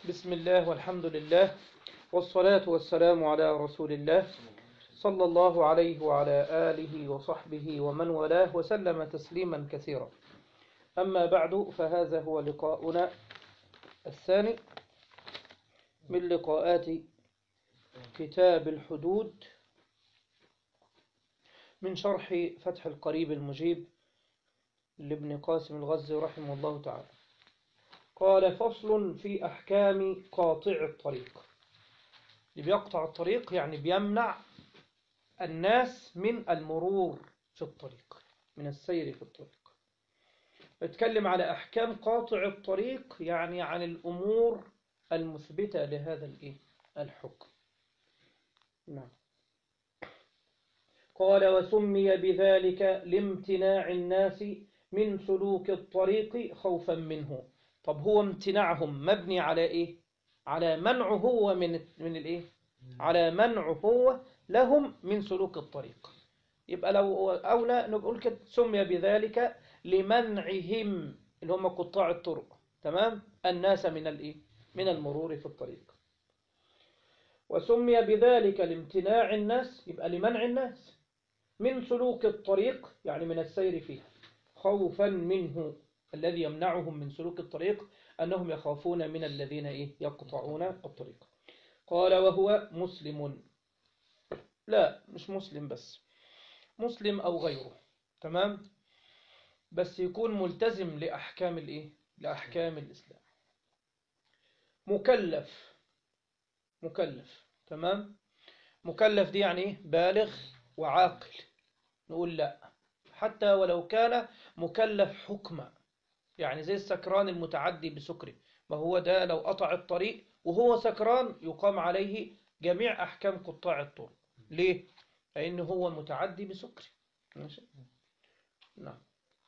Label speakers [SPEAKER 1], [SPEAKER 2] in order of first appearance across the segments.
[SPEAKER 1] بسم الله والحمد لله والصلاة والسلام على رسول الله صلى الله عليه وعلى آله وصحبه ومن والاه وسلم تسليما كثيرا أما بعد فهذا هو لقاؤنا الثاني من لقاءات كتاب الحدود من شرح فتح القريب المجيب لابن قاسم الغزي رحمه الله تعالى قال فصل في أحكام قاطع الطريق اللي بيقطع الطريق يعني بيمنع الناس من المرور في الطريق من السير في الطريق بتكلم على أحكام قاطع الطريق يعني عن الأمور المثبتة لهذا الإيه؟ الحكم نعم قال وسمي بذلك لامتناع الناس من سلوك الطريق خوفا منه طب هو امتناعهم مبني على ايه على منعه هو من من الايه على منعه هو لهم من سلوك الطريق يبقى لو اولى نقول كده سمي بذلك لمنعهم اللي هم قطاع الطرق تمام الناس من الايه من المرور في الطريق وسمي بذلك لامتناع الناس يبقى لمنع الناس من سلوك الطريق يعني من السير فيها خوفا منه الذي يمنعهم من سلوك الطريق أنهم يخافون من الذين إيه يقطعون الطريق قال وهو مسلم لا مش مسلم بس مسلم أو غيره تمام بس يكون ملتزم لأحكام الإيه لأحكام الإسلام مكلف مكلف تمام مكلف دي يعني إيه بالغ وعاقل نقول لا حتى ولو كان مكلف حكما يعني زي السكران المتعدي بسكره ما هو ده لو قطع الطريق وهو سكران يقام عليه جميع أحكام قطاع الطرق ليه؟ لأنه هو متعدي بسكره ماشي؟ نعم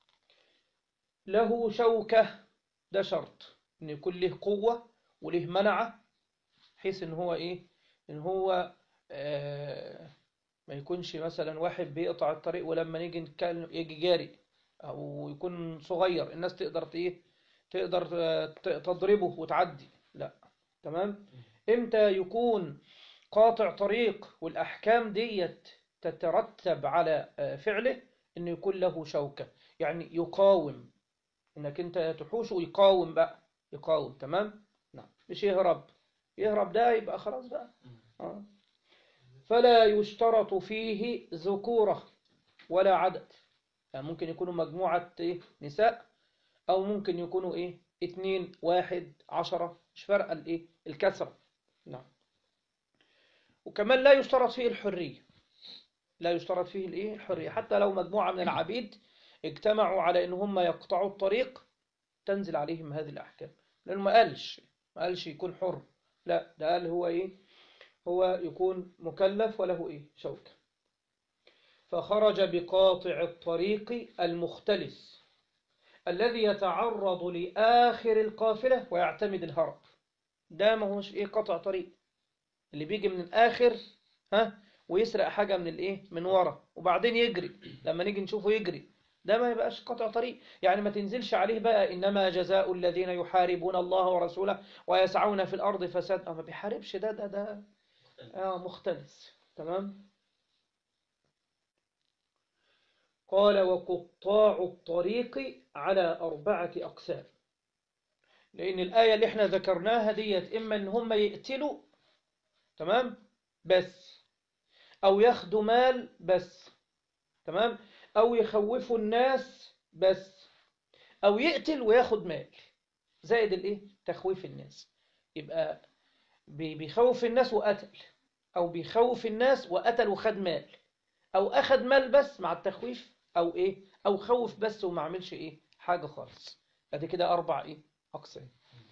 [SPEAKER 1] له شوكة ده شرط إن يكون له قوة وله منعة بحيث إن هو إيه؟ إن هو آه ما يكونش مثلا واحد بيقطع الطريق ولما نيجي نتكلم يجي جاري او يكون صغير الناس تقدر ايه تقدر تضربه وتعدي لا تمام امتى يكون قاطع طريق والاحكام ديت تترتب على فعله انه يكون له شوكة يعني يقاوم انك انت تحوشه ويقاوم بقى يقاوم تمام نعم مش يهرب يهرب ده يبقى خلاص بقى آه. فلا يشترط فيه ذكورة ولا عدد يعني ممكن يكونوا مجموعة إيه؟ نساء أو ممكن يكونوا إيه اتنين واحد عشرة مش فارقة الإيه الكثرة نعم وكمان لا يشترط فيه الحرية لا يشترط فيه الإيه الحرية حتى لو مجموعة من العبيد اجتمعوا على إن هم يقطعوا الطريق تنزل عليهم هذه الأحكام لأنه ما قالش ما قالش يكون حر لا ده قال هو إيه هو يكون مكلف وله إيه شوكة فخرج بقاطع الطريق المختلس الذي يتعرض لآخر القافلة ويعتمد الهرب ده ما هوش إيه قطع طريق اللي بيجي من الآخر ها ويسرق حاجة من الإيه من ورا وبعدين يجري لما نيجي نشوفه يجري ده ما يبقاش قطع طريق يعني ما تنزلش عليه بقى إنما جزاء الذين يحاربون الله ورسوله ويسعون في الأرض فساد ما بيحاربش ده ده ده آه مختلس تمام قال وقطاع الطريق على أربعة أقسام لأن الآية اللي احنا ذكرناها ديت إما إن هم يقتلوا تمام بس أو ياخدوا مال بس تمام أو يخوفوا الناس بس أو يقتل وياخد مال زائد الإيه تخويف الناس يبقى بيخوف الناس وقتل أو بيخوف الناس وقتل وخد مال أو أخد مال بس مع التخويف أو إيه أو خوف بس وما عملش إيه حاجة خالص ادي كده أربع إيه أقسام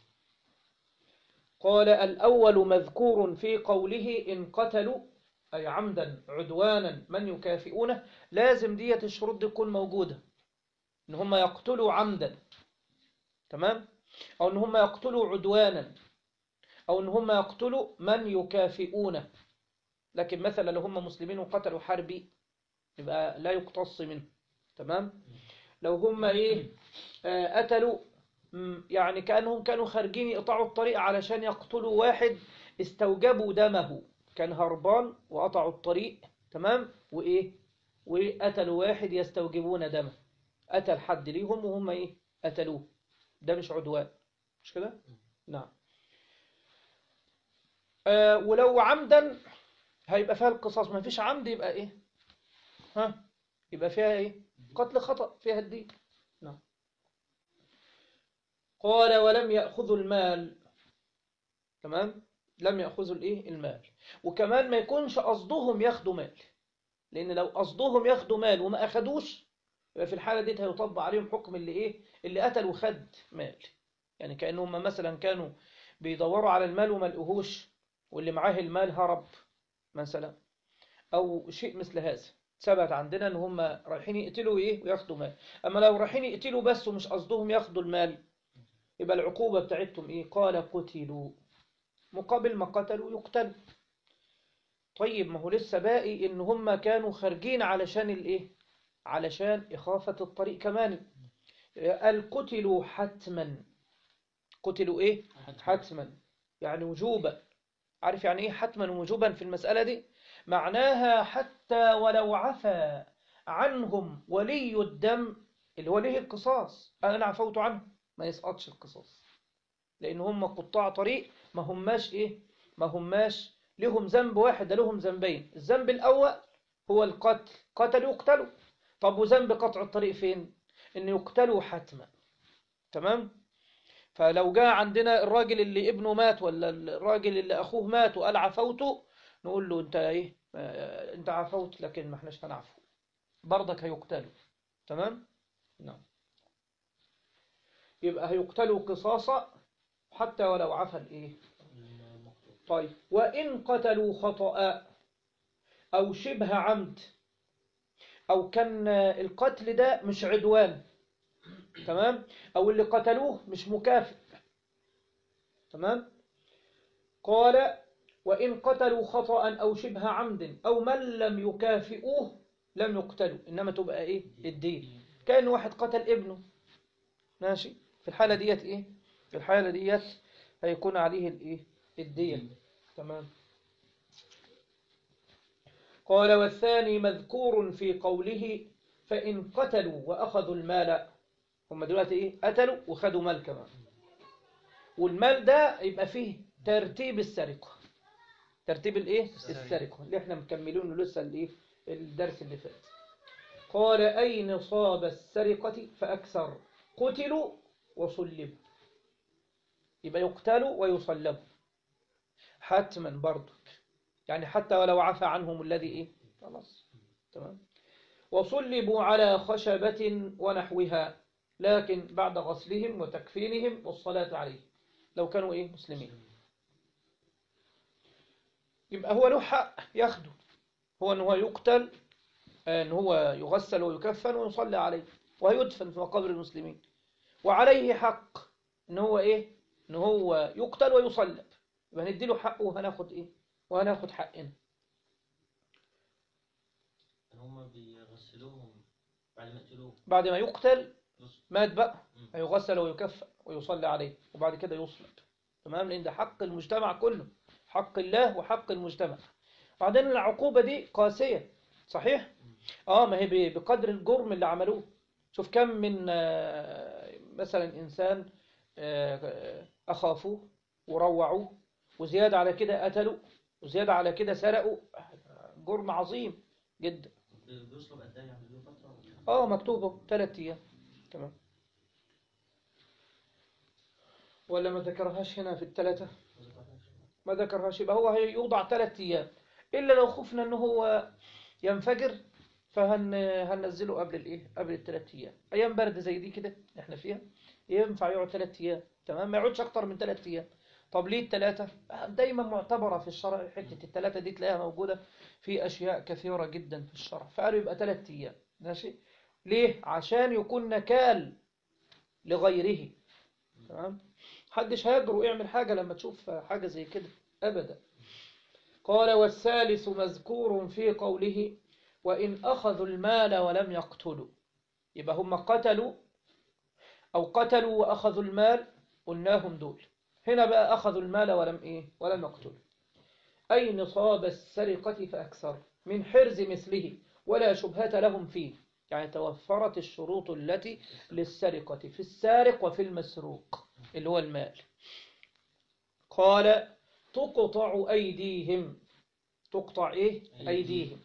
[SPEAKER 1] قال الأول مذكور في قوله إن قتلوا أي عمدا عدوانا من يكافئونه لازم دية الشروط دي تكون موجودة إن هم يقتلوا عمدا تمام أو إن هم يقتلوا عدوانا أو إن هم يقتلوا من يكافئونه لكن مثلا لو هم مسلمين وقتلوا حربي يبقى لا يقتص منه تمام لو هم ايه آه قتلوا مم، يعني كأنهم كانوا خارجين يقطعوا الطريق علشان يقتلوا واحد استوجبوا دمه كان هربان وقطعوا الطريق تمام وإيه وقتلوا واحد يستوجبون دمه قتل حد ليهم وهم إيه قتلوه ده مش عدوان مش كده نعم آه ولو عمدا هيبقى فيها القصاص ما فيش عمد يبقى إيه ها يبقى فيها إيه قتل خطأ فيها الدين نعم قال ولم يأخذوا المال تمام لم يأخذوا الايه المال وكمان ما يكونش قصدهم ياخدوا مال لأن لو قصدهم ياخدوا مال وما أخدوش يبقى في الحالة دي هيطبق عليهم حكم اللي ايه اللي قتل وخد مال يعني كأنهم مثلا كانوا بيدوروا على المال وما لقوهوش واللي معاه المال هرب مثلا أو شيء مثل هذا ثبت عندنا ان هم رايحين يقتلوا ايه وياخدوا مال اما لو رايحين يقتلوا بس ومش قصدهم ياخدوا المال يبقى العقوبة بتاعتهم ايه قال قتلوا مقابل ما قتلوا يقتلوا طيب ما هو لسه باقي ان هم كانوا خارجين علشان الايه علشان إخافة الطريق كمان قال قتلوا حتما قتلوا ايه حتما يعني وجوبا عارف يعني ايه حتما وجوبا في المسألة دي معناها حتى ولو عفى عنهم ولي الدم اللي هو ليه القصاص أنا عفوت عنه ما يسقطش القصاص لأن هم قطاع طريق ما هماش إيه ما هماش لهم ذنب واحد ده لهم ذنبين الذنب الأول هو القتل قتلوا يقتلوا طب وذنب قطع الطريق فين إن يقتلوا حتما تمام فلو جاء عندنا الراجل اللي ابنه مات ولا الراجل اللي أخوه مات وقال عفوته نقول له أنت إيه آه، أنت عفوت لكن ما احناش هنعفو برضك هيقتلوا تمام نعم يبقى هيقتلوا قصاصا حتى ولو عفى الايه طيب وإن قتلوا خطأ أو شبه عمد أو كان القتل ده مش عدوان تمام أو اللي قتلوه مش مكافئ تمام قال وإن قتلوا خطأ أو شبه عمد أو من لم يكافئوه لم يقتلوا إنما تبقى إيه الدين كأن واحد قتل ابنه ماشي في الحالة ديت إيه في الحالة ديت هيكون عليه الإيه الدية تمام قال والثاني مذكور في قوله فإن قتلوا وأخذوا المال هم دلوقتي إيه قتلوا وخدوا مال كمان والمال ده يبقى فيه ترتيب السرقة ترتيب الإيه السرقة اللي احنا مكملينه لسه الإيه الدرس اللي فات قال أي نصاب السرقة فأكثر قتلوا وصلبوا يبقى يقتلوا ويصلبوا حتما برضك يعني حتى ولو عفى عنهم الذي إيه خلاص تمام وصلبوا على خشبة ونحوها لكن بعد غسلهم وتكفينهم والصلاة عليه لو كانوا إيه مسلمين يبقى هو له حق ياخده هو أنه يقتل أن هو يغسل ويكفن ويصلى عليه ويدفن في مقابر المسلمين وعليه حق ان هو ايه ان هو يقتل ويصلب يبقى هنديله حقه وهناخد ايه وهناخد حقنا
[SPEAKER 2] هم بيغسلوهم بعد ما يقتلوه
[SPEAKER 1] بعد ما يقتل
[SPEAKER 2] يص-
[SPEAKER 1] مات بقى
[SPEAKER 2] مم.
[SPEAKER 1] هيغسل ويكفن ويصلى عليه وبعد كده يصلب تمام لان ده حق المجتمع كله حق الله وحق المجتمع بعدين العقوبة دي قاسية صحيح اه ما هي ب- بقدر الجرم اللي عملوه شوف كم من آه، مثلا إنسان آه، آه، أخافوه وروعوه وزيادة على كده قتلوا وزيادة على كده سرقوا جرم عظيم جدا
[SPEAKER 2] بي- بيصلب قد ايه يعني له فترة ولا-
[SPEAKER 1] اه مكتوبة ثلاث أيام تمام ولا ما ذكرهاش هنا في الثلاثة
[SPEAKER 2] ما ذكرهاش.
[SPEAKER 1] ما ذكرهاش يبقى هو هيوضع ثلاث أيام إلا لو خفنا إنه هو ينفجر فهن هننزله قبل الإيه قبل الثلاث أيام أيام برد زي دي كده إحنا فيها ينفع يقعد ثلاث أيام تمام ما يقعدش أكتر من ثلاث أيام طب ليه الثلاثة دايما معتبرة في الشرع حتة الثلاثة دي تلاقيها موجودة في أشياء كثيرة جدا في الشرع فقالوا يبقى ثلاث أيام ماشي ليه عشان يكون نكال لغيره تمام محدش هيجرؤ يعمل حاجة لما تشوف حاجة زي كده أبدا قال والثالث مذكور في قوله وإن أخذوا المال ولم يقتلوا يبقى هم قتلوا أو قتلوا وأخذوا المال قلناهم دول هنا بقى أخذوا المال ولم إيه ولم يقتلوا أي نصاب السرقة فأكثر من حرز مثله ولا شبهة لهم فيه يعني توفرت الشروط التي للسرقة في السارق وفي المسروق اللي هو المال قال تقطع أيديهم تقطع إيه
[SPEAKER 2] أيديهم.
[SPEAKER 1] أيديهم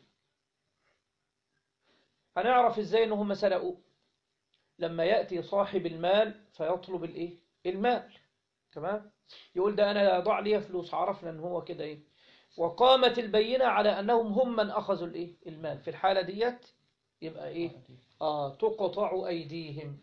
[SPEAKER 1] هنعرف إزاي إنهم سرقوا لما يأتي صاحب المال فيطلب الإيه المال تمام يقول ده أنا ضاع لي فلوس عرفنا إن هو كده إيه وقامت البينة على أنهم هم من أخذوا الإيه المال في الحالة ديت يبقى إيه آه تقطع أيديهم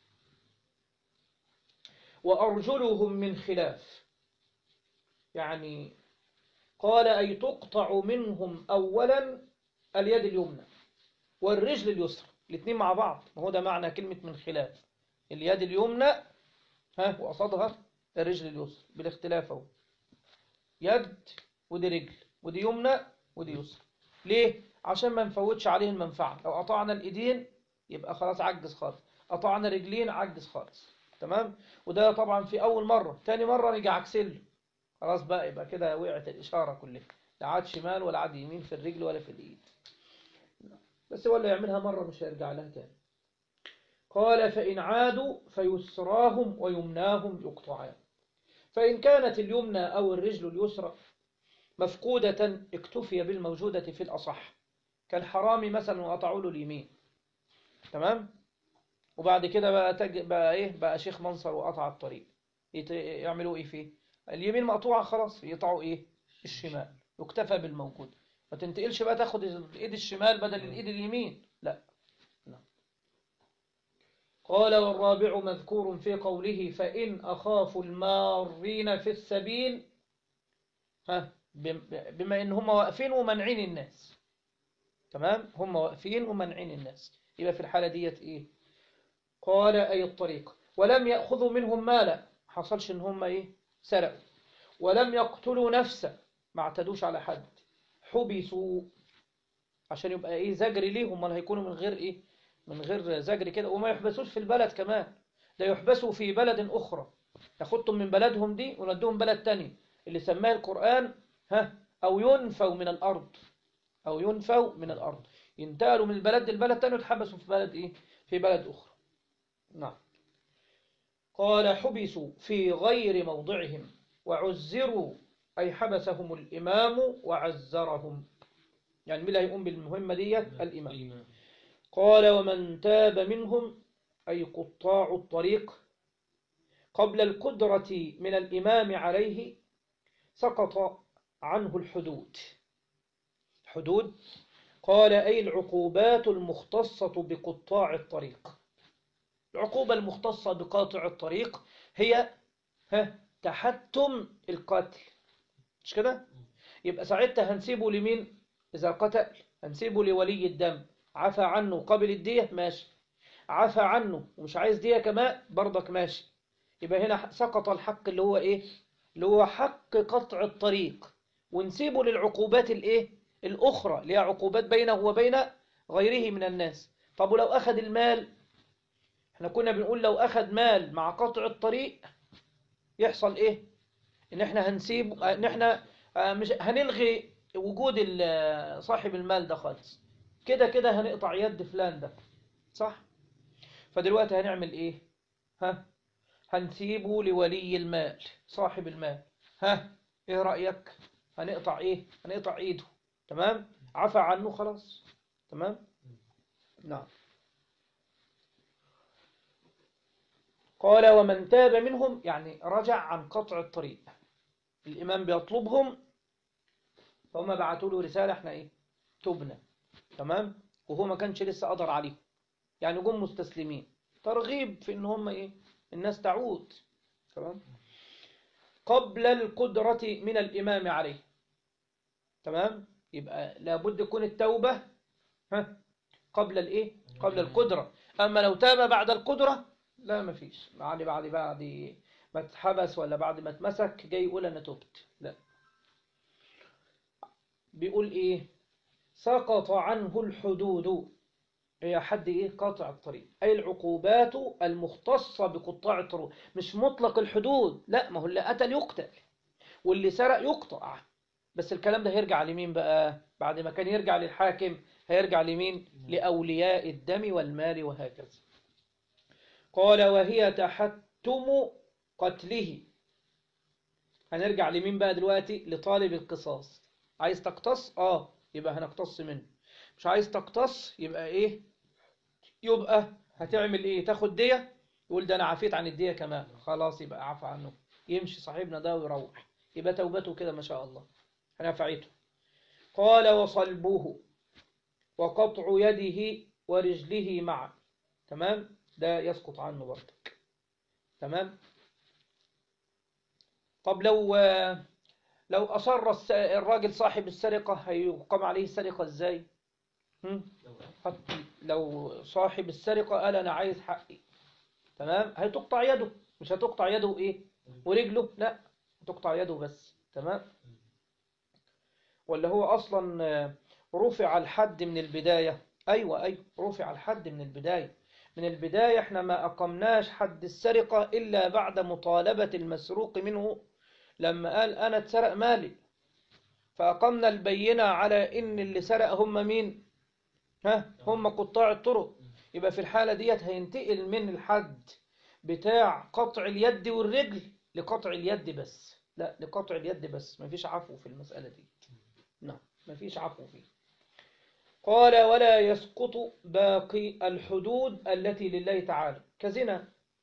[SPEAKER 1] وأرجلهم من خلاف يعني قال أي تقطع منهم أولا اليد اليمنى والرجل اليسرى الاثنين مع بعض ما هو ده معنى كلمة من خلاف اليد اليمنى ها وقصدها الرجل اليسرى بالاختلاف اهو يد ودي رجل ودي يمنى ودي يسرى ليه؟ عشان ما نفوتش عليه المنفعة لو قطعنا الإيدين يبقى خلاص عجز خالص قطعنا رجلين عجز خالص تمام وده طبعا في أول مرة تاني مرة نيجي عكسله خلاص بقى يبقى كده وقعت الإشارة كلها لا عاد شمال ولا عاد يمين في الرجل ولا في الإيد بس هو اللي يعملها مرة مش هيرجع لها تاني قال فإن عادوا فيسراهم ويمناهم يقطعان فإن كانت اليمنى أو الرجل اليسرى مفقودة اكتفي بالموجودة في الأصح كالحرام مثلا وقطعوا له اليمين تمام وبعد كده بقى, تج... بقى إيه بقى شيخ منصر وقطع الطريق يت... يعملوا إيه فيه اليمين مقطوعة خلاص يقطعوا إيه الشمال يكتفى بالموجود ما تنتقلش بقى تاخد الايد الشمال بدل الايد اليمين لا لا قال والرابع مذكور في قوله فإن أخافوا المارين في السبيل ها بما إن هم واقفين ومنعين الناس تمام هم واقفين ومنعين الناس يبقى في الحالة ديت إيه قال أي الطريق ولم يأخذوا منهم مالا حصلش إن هم إيه سرقوا ولم يقتلوا نفسا ما اعتدوش على حد حبسوا عشان يبقى ايه زجر ليهم امال هيكونوا من غير ايه من غير زجر كده وما يحبسوش في البلد كمان ده يحبسوا في بلد اخرى ياخدهم من بلدهم دي وندوهم بلد تاني اللي سماه القرآن ها او ينفوا من الارض او ينفوا من الارض ينتقلوا من البلد للبلد تاني ويتحبسوا في بلد ايه في بلد اخرى نعم قال حبسوا في غير موضعهم وعزروا أي حبسهم الإمام وعزرهم يعني مين اللي هيقوم بالمهمة ديت الإمام قال ومن تاب منهم أي قطاع الطريق قبل القدرة من الإمام عليه سقط عنه الحدود حدود قال أي العقوبات المختصة بقطاع الطريق العقوبة المختصة بقاطع الطريق هي ها تحتم القتل مش كده يبقى ساعتها هنسيبه لمين إذا قتل هنسيبه لولي الدم عفى عنه قبل الدية ماشي عفى عنه ومش عايز دية كمان برضك ماشي يبقى هنا سقط الحق اللي هو إيه اللي هو حق قطع الطريق ونسيبه للعقوبات الإيه الأخرى اللي هي عقوبات بينه وبين غيره من الناس طب ولو أخذ المال احنا كنا بنقول لو أخذ مال مع قطع الطريق يحصل إيه ان احنا هنسيب ان احنا مش هنلغي وجود صاحب المال ده خالص كده كده هنقطع يد فلان ده صح فدلوقتي هنعمل ايه ها هنسيبه لولي المال صاحب المال ها ايه رأيك هنقطع ايه هنقطع ايده تمام عفى عنه خلاص تمام نعم قال ومن تاب منهم يعني رجع عن قطع الطريق الإمام بيطلبهم فهم بعتوا له رسالة احنا ايه تبنا تمام وهو ما كانش لسه قدر عليهم يعني جم مستسلمين ترغيب في ان هم ايه الناس تعود تمام قبل القدرة من الإمام عليه تمام يبقى لابد يكون التوبة ها قبل الايه قبل القدرة اما لو تاب بعد القدرة لا مفيش بعد بعد بعد ما اتحبس ولا بعد ما اتمسك جاي يقول انا تبت لا بيقول ايه سقط عنه الحدود هي حد إيه قاطع الطريق أي العقوبات المختصة بقطاع الطرق مش مطلق الحدود لا ما هو اللي قتل يقتل واللي سرق يقطع بس الكلام ده هيرجع لمين بقى بعد ما كان يرجع للحاكم هيرجع لمين لأولياء الدم والمال وهكذا قال وهي تحتم قتله هنرجع لمين بقى دلوقتي لطالب القصاص عايز تقتص اه يبقى هنقتص منه مش عايز تقتص يبقى ايه يبقى هتعمل ايه تاخد دية يقول ده انا عفيت عن الدية كمان خلاص يبقى عفى عنه يمشي صاحبنا ده ويروح يبقى توبته كده ما شاء الله نفعته قال وصلبه وقطع يده ورجله معا تمام ده يسقط عنه برضك تمام طب لو لو أصر الس- الراجل صاحب السرقة هيقام عليه السرقة ازاي هم؟
[SPEAKER 2] لو
[SPEAKER 1] قد- لو صاحب السرقة قال أنا عايز حقي تمام هتقطع يده مش هتقطع يده إيه ورجله لا تقطع يده بس تمام ولا هو أصلا آه، رفع الحد من البداية أيوة أيوة رفع الحد من البداية من البداية احنا ما أقمناش حد السرقة إلا بعد مطالبة المسروق منه لما قال أنا اتسرق مالي فأقمنا البينة على إن اللي سرق هم مين ها هم قطاع الطرق يبقى في الحالة ديت هينتقل من الحد بتاع قطع اليد والرجل لقطع اليد بس لا لقطع اليد بس مفيش عفو في المسألة دي نعم مفيش عفو فيه قال ولا يسقط باقي الحدود التي لله تعالى كزنا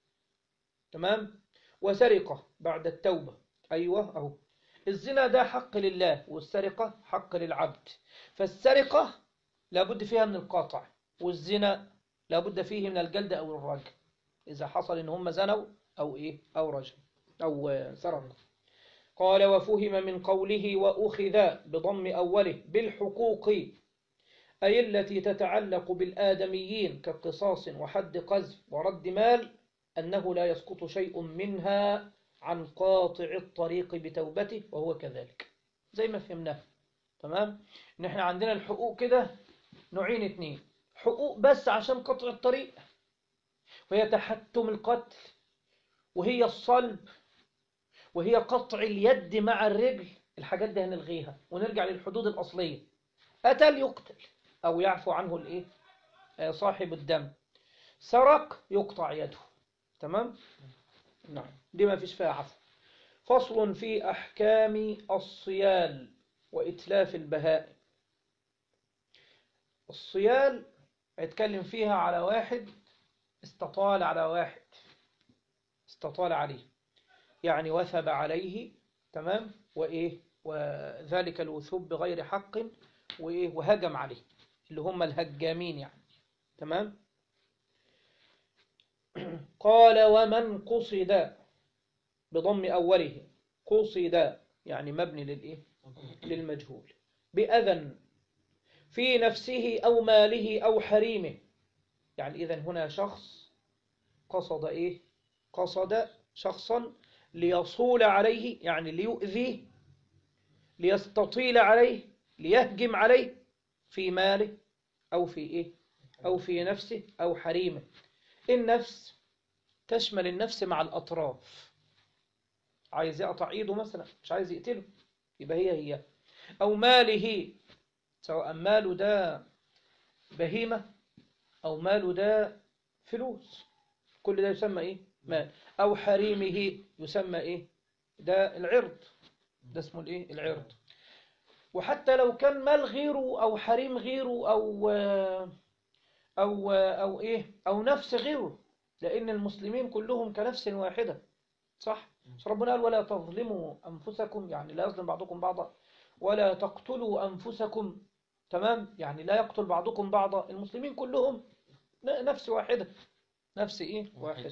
[SPEAKER 1] تمام وسرقة بعد التوبة أيوة أهو الزنا ده حق لله والسرقة حق للعبد فالسرقة لابد فيها من القاطع والزنا لابد فيه من الجلد أو الرجم إذا حصل إن هم زنوا أو إيه أو رجم أو آه، سرقوا قال وفهم من قوله وأخذ بضم أوله بالحقوق أي التي تتعلق بالآدميين كقصاص وحد قذف ورد مال أنه لا يسقط شيء منها عن قاطع الطريق بتوبته وهو كذلك زي ما فهمناه تمام ان احنا عندنا الحقوق كده نوعين اتنين حقوق بس عشان قطع الطريق وهي تحتم القتل وهي الصلب وهي قطع اليد مع الرجل الحاجات دي هنلغيها ونرجع للحدود الأصلية قتل يقتل أو يعفو عنه الإيه آه، صاحب الدم سرق يقطع يده تمام نعم دي ما فيش فيها عفو فصل في أحكام الصيال وإتلاف البهائم الصيال هيتكلم فيها على واحد استطال على واحد استطال عليه يعني وثب عليه تمام وإيه وذلك الوثوب بغير حق وإيه وهجم عليه اللي هم الهجامين يعني تمام قال ومن قصد بضم أوله قصد يعني مبني للإيه للمجهول بأذى في نفسه أو ماله أو حريمه يعني إذا هنا شخص قصد إيه قصد شخصا ليصول عليه يعني ليؤذيه ليستطيل عليه ليهجم عليه في ماله أو في إيه أو في نفسه أو حريمه النفس تشمل النفس مع الأطراف عايز يقطع إيده مثلا مش عايز يقتله يبقى هي هي أو ماله سواء ماله ده بهيمة أو ماله ده فلوس كل ده يسمى إيه مال أو حريمه يسمى إيه ده العرض ده اسمه الإيه العرض وحتى لو كان مال غيره أو حريم غيره أو أو أو إيه أو نفس غيره لأن المسلمين كلهم كنفس واحدة صح مش ربنا قال ولا تظلموا أنفسكم يعني لا يظلم بعضكم بعضا ولا تقتلوا أنفسكم تمام يعني لا يقتل بعضكم بعضا المسلمين كلهم ن- نفس واحدة نفس إيه واحدة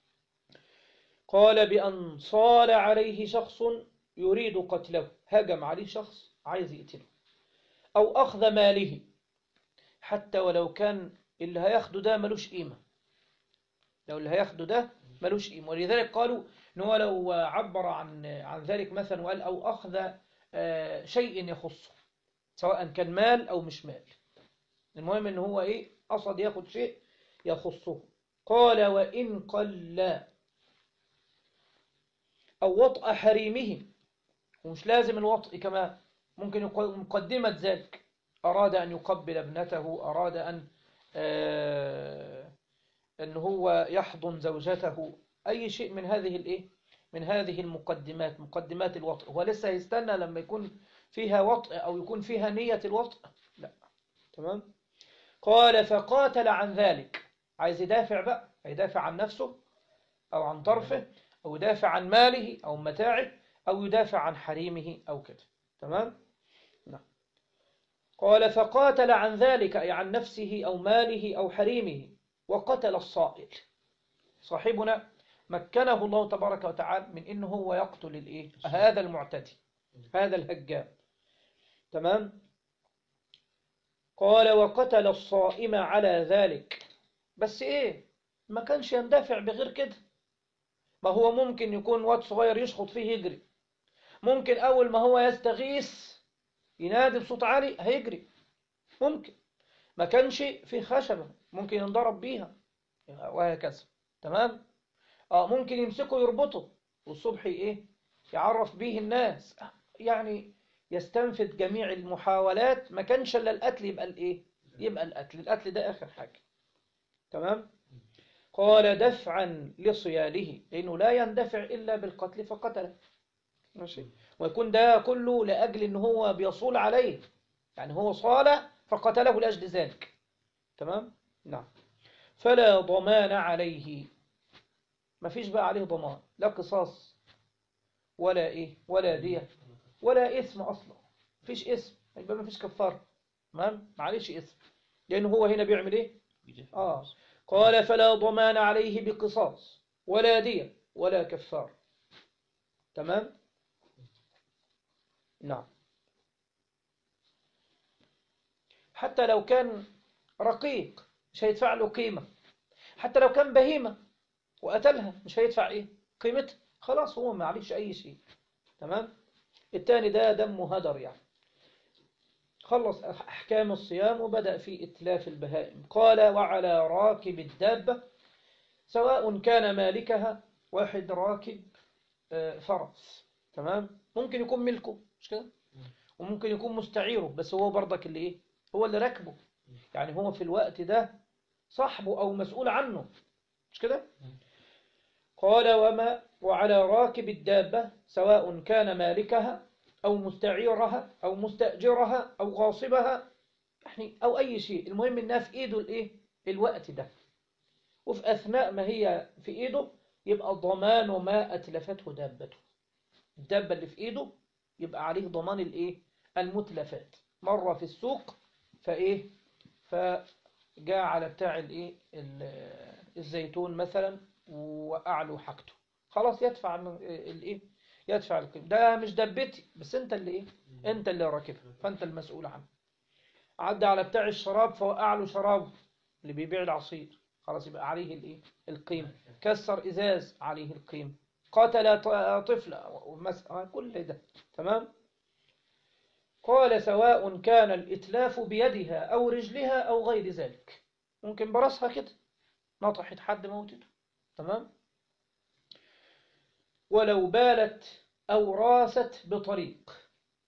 [SPEAKER 1] قال بأن صال عليه شخص يريد قتله هجم عليه شخص عايز يقتله أو أخذ ماله حتى ولو كان اللي هياخده ده ملوش قيمة لو اللي هياخده ده ملوش قيمة ولذلك قالوا إن هو لو عبر عن عن ذلك مثلا وقال أو أخذ آه، شيء يخصه سواء كان مال أو مش مال المهم إن هو إيه قصد ياخد شيء يخصه قال وإن قل أو وطأ حريمه ومش لازم الوطء كمان ممكن يكون مقدمة ذلك أراد أن يقبل ابنته أراد أن آه أن هو يحضن زوجته أي شيء من هذه الإيه من هذه المقدمات مقدمات الوطء هو لسه يستنى لما يكون فيها وطء أو يكون فيها نية الوطء لا تمام قال فقاتل عن ذلك عايز يدافع بقى يدافع عن نفسه أو عن طرفه أو يدافع عن ماله أو متاعه أو يدافع عن حريمه أو كده تمام نعم قال فقاتل عن ذلك أي عن نفسه أو ماله أو حريمه وقتل الصائل صاحبنا مكنه الله تبارك وتعالى من إنه هو يقتل الإيه؟ هذا المعتدي هذا الهجام تمام قال وقتل الصائم على ذلك بس إيه ما كانش يندفع بغير كده ما هو ممكن يكون واد صغير يشخط فيه يجري ممكن أول ما هو يستغيث ينادي بصوت عالي هيجري ممكن ما كانش في خشبة ممكن ينضرب بيها وهكذا تمام اه ممكن يمسكه يربطه والصبح ايه يعرف بيه الناس يعني يستنفذ جميع المحاولات ما كانش الا القتل يبقى الايه يبقى القتل القتل ده اخر حاجة تمام قال دفعا لصياله لانه لا يندفع الا بالقتل فقتله ماشي ويكون ده كله لاجل ان هو بيصول عليه يعني هو صال فقتله لاجل ذلك تمام نعم فلا ضمان عليه ما فيش بقى عليه ضمان لا قصاص ولا ايه ولا دية ولا اسم اصلا فيش اسم يبقى ما فيش كفاره تمام معلش اسم لان هو هنا بيعمل ايه اه قال فلا ضمان عليه بقصاص ولا دية ولا كفار تمام نعم حتى لو كان رقيق مش هيدفع له قيمة حتى لو كان بهيمة وقتلها مش هيدفع ايه قيمتها خلاص هو ما عليش اي شيء تمام التاني ده دمه هدر يعني خلص احكام الصيام وبدأ في اتلاف البهائم قال وعلى راكب الدابة سواء كان مالكها واحد راكب فرس تمام ممكن يكون ملكه مش كده وممكن يكون مستعيره بس هو برضك اللي ايه هو اللي راكبه يعني هو في الوقت ده صاحبه او مسؤول عنه مش كده قال وما وعلى راكب الدابة سواء كان مالكها أو مستعيرها أو مستأجرها أو غاصبها يعني أو أي شيء المهم إنها في إيده الإيه الوقت ده وفي أثناء ما هي في إيده يبقى ضمان ما أتلفته دابته الدابة اللي في إيده يبقى عليه ضمان الإيه المتلفات مرة في السوق فإيه فجاء على بتاع الإيه الزيتون مثلا ووقع له حاجته خلاص يدفع الايه يدفع القيمة ده مش دبتي بس انت اللي ايه انت اللي راكبها فانت المسؤول عنه عدى على بتاع الشراب فوقع له شراب اللي بيبيع العصير خلاص يبقى عليه الايه القيمة كسر ازاز عليه القيمة قتل طفل كل ده تمام قال سواء كان الإتلاف بيدها أو رجلها أو غير ذلك ممكن براسها كده نطحت حد موتته تمام ولو بالت أو راست بطريق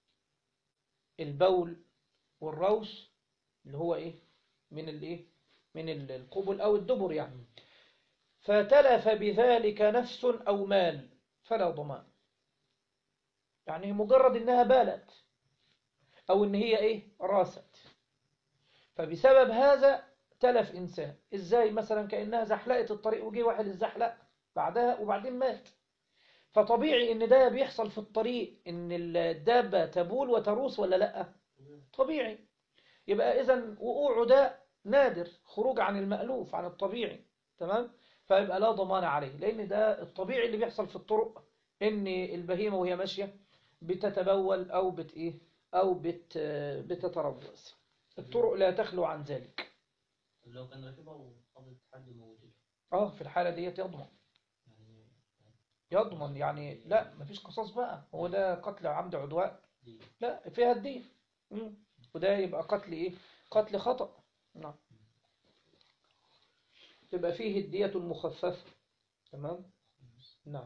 [SPEAKER 1] البول والروس اللي هو إيه من الإيه من القبل أو الدبر يعني فتلف بذلك نفس أو مال فلا ضمان يعني مجرد إنها بالت أو إن هي إيه راست فبسبب هذا تلف إنسان إزاي مثلا كأنها زحلقت الطريق وجي واحد الزحلق بعدها وبعدين مات فطبيعي إن ده بيحصل في الطريق إن الدابة تبول وتروس ولا لأ طبيعي يبقى إذا وقوعه ده نادر خروج عن المألوف عن الطبيعي تمام فيبقى لا ضمان عليه لأن ده الطبيعي اللي بيحصل في الطرق إن البهيمة وهي ماشية بتتبول أو بت إيه أو بت بتتروس الطرق لا تخلو عن ذلك
[SPEAKER 2] لو كان راكبها وقضت حد موجود
[SPEAKER 1] اه في الحالة ديت يضمن
[SPEAKER 2] يعني
[SPEAKER 1] يضمن يعني لا مفيش قصاص بقى هو ده قتل عمد عدوان
[SPEAKER 2] دي
[SPEAKER 1] لا فيها الدين مم. وده يبقى قتل ايه قتل خطأ نعم تبقى فيه الدية المخففة تمام نعم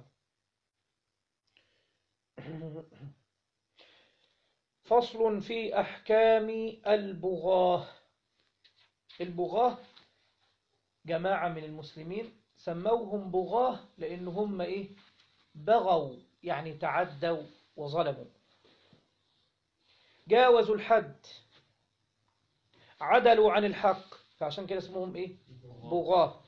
[SPEAKER 1] فصل في أحكام البغاة البغاة جماعة من المسلمين سموهم بغاة لأن هم إيه بغوا يعني تعدوا وظلموا جاوزوا الحد عدلوا عن الحق فعشان كده اسمهم إيه بغاة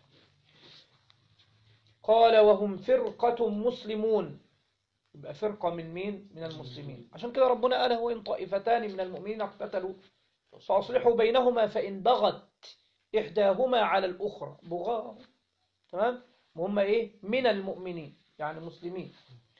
[SPEAKER 1] قال وهم فرقة مسلمون يبقى فرقة من مين من المسلمين عشان كده ربنا قال وإن طائفتان من المؤمنين اقتتلوا فأصلحوا بينهما فإن بغت إحداهما على الأخرى بغاء تمام وهم إيه من المؤمنين يعني مسلمين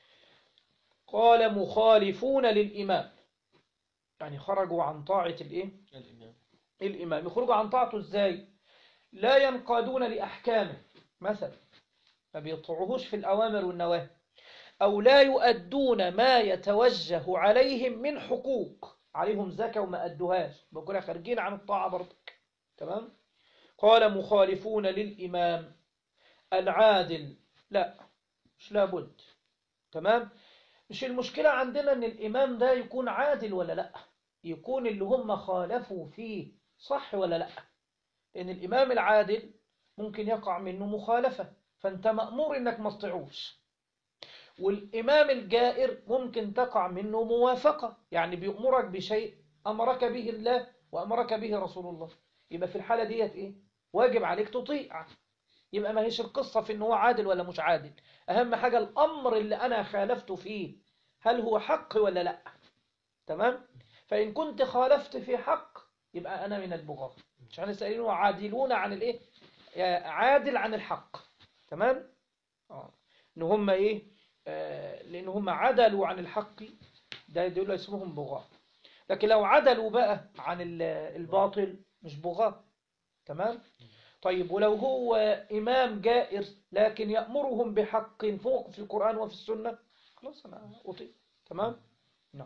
[SPEAKER 1] قال مخالفون للإمام يعني خرجوا عن طاعة الإيه
[SPEAKER 2] الإمام
[SPEAKER 1] الإمام يخرجوا عن طاعته إزاي لا ينقادون لأحكامه مثلا ما بيطيعوهوش في الأوامر والنواهي أو لا يؤدون ما يتوجه عليهم من حقوق عليهم زكاة وما أدوهاش بكرة خارجين عن الطاعة برضك تمام قال مخالفون للإمام العادل لا مش لابد تمام مش المشكلة عندنا أن الإمام ده يكون عادل ولا لا يكون اللي هم خالفوا فيه صح ولا لا لأن الإمام العادل ممكن يقع منه مخالفة فأنت مأمور أنك ما تطيعوش والإمام الجائر ممكن تقع منه موافقة يعني بيأمرك بشيء أمرك به الله وأمرك به رسول الله يبقى في الحالة ديت إيه واجب عليك تطيع يبقى ما هيش القصة في إن هو عادل ولا مش عادل أهم حاجة الأمر اللي أنا خالفته فيه هل هو حق ولا لا تمام فإن كنت خالفت في حق يبقى أنا من البغاة عشان يسألون عادلون عن الإيه عادل عن الحق تمام آه. إن هم إيه آه لأن هم عدلوا عن الحق ده يدل اسمهم بغاة لكن لو عدلوا بقى عن الباطل مش بغاة تمام طيب ولو هو إمام جائر لكن يأمرهم بحق فوق في القرآن وفي السنة خلاص أنا أطيع تمام نعم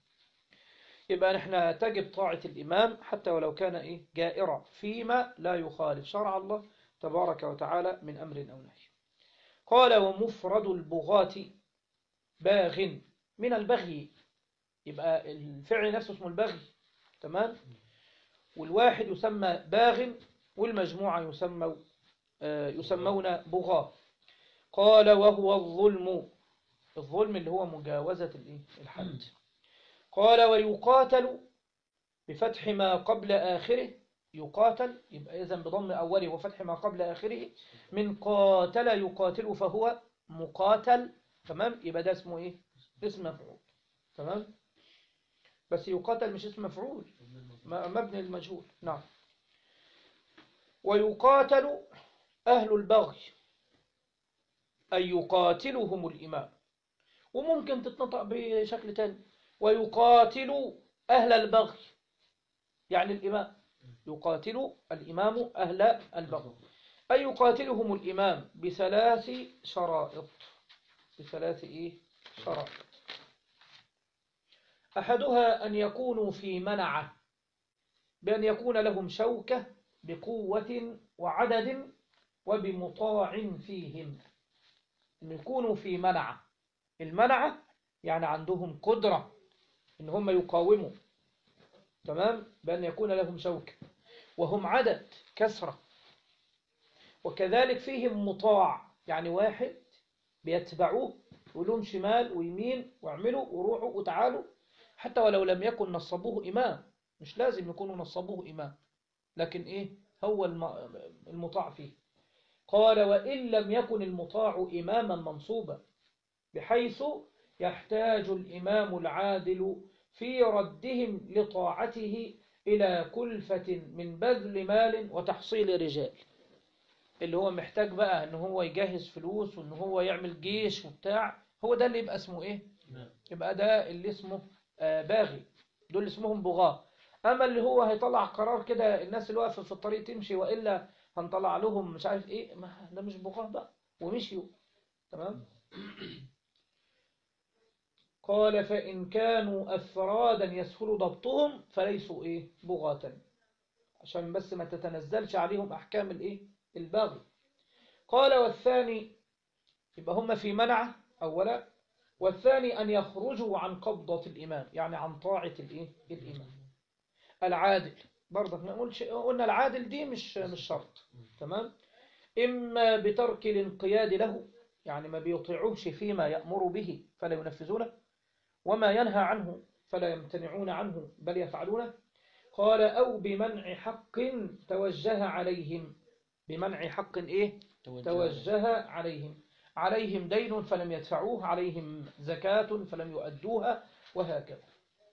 [SPEAKER 1] يبقى نحن تجب طاعة الإمام حتى ولو كان إيه جائرا فيما لا يخالف شرع الله تبارك وتعالى من أمر أو نهي قال ومفرد البغاة باغ من البغي يبقى الفعل نفسه اسمه البغي تمام والواحد يسمى باغ والمجموعة يسمى يسمون بغاة قال وهو الظلم الظلم اللي هو مجاوزة الحد قال ويقاتل بفتح ما قبل آخره يقاتل يبقى إذن بضم أوله وفتح ما قبل آخره من قاتل يقاتل فهو مقاتل تمام يبقى ده اسمه إيه اسم مفعول تمام بس يقاتل مش اسم مفعول مبني المجهول نعم ويقاتل أهل البغي أي يقاتلهم الإمام وممكن تتنطق بشكل تاني ويقاتل أهل البغي يعني الإمام يقاتل الإمام أهل البغي أي يقاتلهم الإمام بثلاث شرائط بثلاث إيه شرائط أحدها أن يكونوا في منعة بأن يكون لهم شوكة بقوة وعدد وبمطاع فيهم أن يكونوا في منعة المنعة يعني عندهم قدرة إن هم يقاوموا تمام بأن يكون لهم شوكة وهم عدد كسرة وكذلك فيهم مطاع يعني واحد بيتبعوه يقولون شمال ويمين واعملوا وروحوا وتعالوا حتى ولو لم يكن نصبوه إمام مش لازم يكونوا نصبوه إمام لكن إيه هو المطاع فيه قال وإن لم يكن المطاع إماما منصوبا بحيث يحتاج الإمام العادل في ردهم لطاعته إلى كلفة من بذل مال وتحصيل رجال اللي هو محتاج بقى ان هو يجهز فلوس وان هو يعمل جيش وبتاع هو ده اللي يبقى اسمه ايه يبقى ده اللي اسمه آه باغي دول اسمهم بغاة اما اللي هو هيطلع قرار كده الناس اللي واقفه في الطريق تمشي والا هنطلع لهم مش عارف ايه ما ده مش بغاة بقى ومشيوا تمام قال فإن كانوا أفرادا يسهل ضبطهم فليسوا إيه بغاة عشان بس ما تتنزلش عليهم أحكام الإيه البغي قال والثاني يبقى هم في منع أولا والثاني أن يخرجوا عن قبضة الإمام يعني عن طاعة الإيه؟ الإمام العادل برضك ما نقولش قلنا العادل دي مش مش شرط تمام إما بترك الانقياد له يعني ما بيطيعوش فيما يأمر به فلا ينفذونه وما ينهى عنه فلا يمتنعون عنه بل يفعلونه قال أو بمنع حق توجه عليهم بمنع حق إيه توجه عليهم عليهم دين فلم يدفعوه عليهم زكاة فلم يؤدوها وهكذا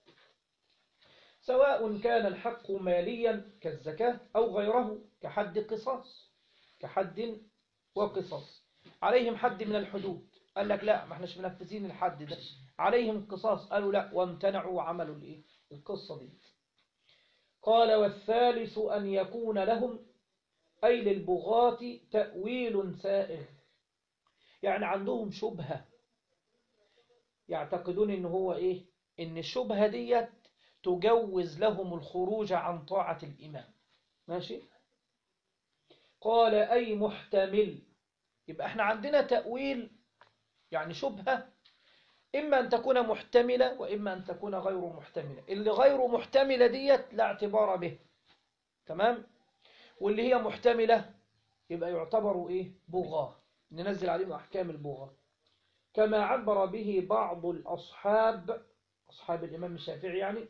[SPEAKER 1] سواء كان الحق ماليا كالزكاة أو غيره كحد قصاص كحد وقصاص عليهم حد من الحدود قال لك لا ما احناش منفذين الحد ده عليهم قصاص قالوا لا وامتنعوا وعملوا الايه القصة دي قال والثالث أن يكون لهم أي للبغاة تأويل سائغ يعني عندهم شبهة يعتقدون ان هو ايه ان الشبهة ديت تجوز لهم الخروج عن طاعة الإمام ماشي قال أي محتمل يبقى احنا عندنا تأويل يعني شبهة إما أن تكون محتملة وإما أن تكون غير محتملة اللي غير محتملة ديت لا اعتبار به تمام واللي هي محتملة يبقى يعتبر إيه بغاة ننزل عليهم أحكام البغاة كما عبر به بعض الأصحاب أصحاب الإمام الشافعي يعني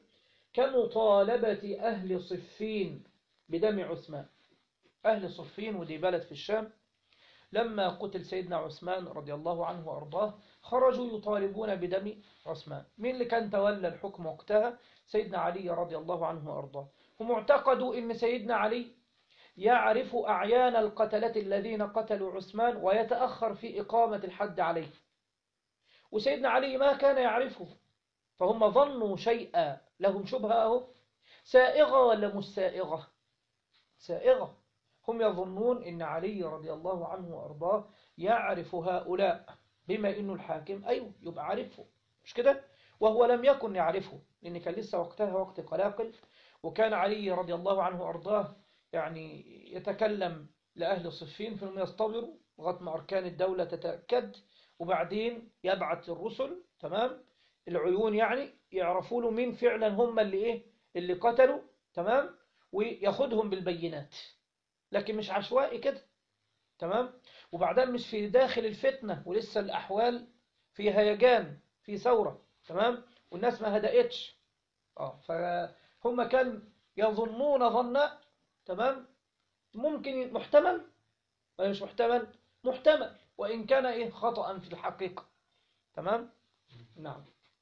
[SPEAKER 1] كمطالبة أهل صفين بدم عثمان أهل صفين ودي بلد في الشام لما قتل سيدنا عثمان رضي الله عنه وأرضاه خرجوا يطالبون بدم عثمان مين اللي كان تولى الحكم وقتها سيدنا علي رضي الله عنه وأرضاه هم اعتقدوا أن سيدنا علي يعرف أعيان القتلة الذين قتلوا عثمان ويتأخر في إقامة الحد عليه وسيدنا علي ما كان يعرفه فهم ظنوا شيئا لهم شبهة أهو سائغة ولا مش سائغة سائغة هم يظنون أن علي رضي الله عنه وأرضاه يعرف هؤلاء بما أنه الحاكم أيوه يبقى عارفه مش كده وهو لم يكن يعرفه لأن كان لسه وقتها وقت قلاقل وكان علي رضي الله عنه وأرضاه يعني يتكلم لأهل صفين فهم يصطبروا لغاية ما أركان الدولة تتأكد وبعدين يبعث الرسل تمام العيون يعني يعرفوا له مين فعلا هم اللي إيه اللي قتلوا تمام وياخدهم بالبينات لكن مش عشوائي كده تمام وبعدين مش في داخل الفتنة ولسه الأحوال في هيجان في ثورة تمام والناس ما هدأتش اه فهم كان يظنون ظنا تمام ممكن محتمل ولا مش محتمل محتمل وإن كان إيه خطأ في الحقيقة تمام نعم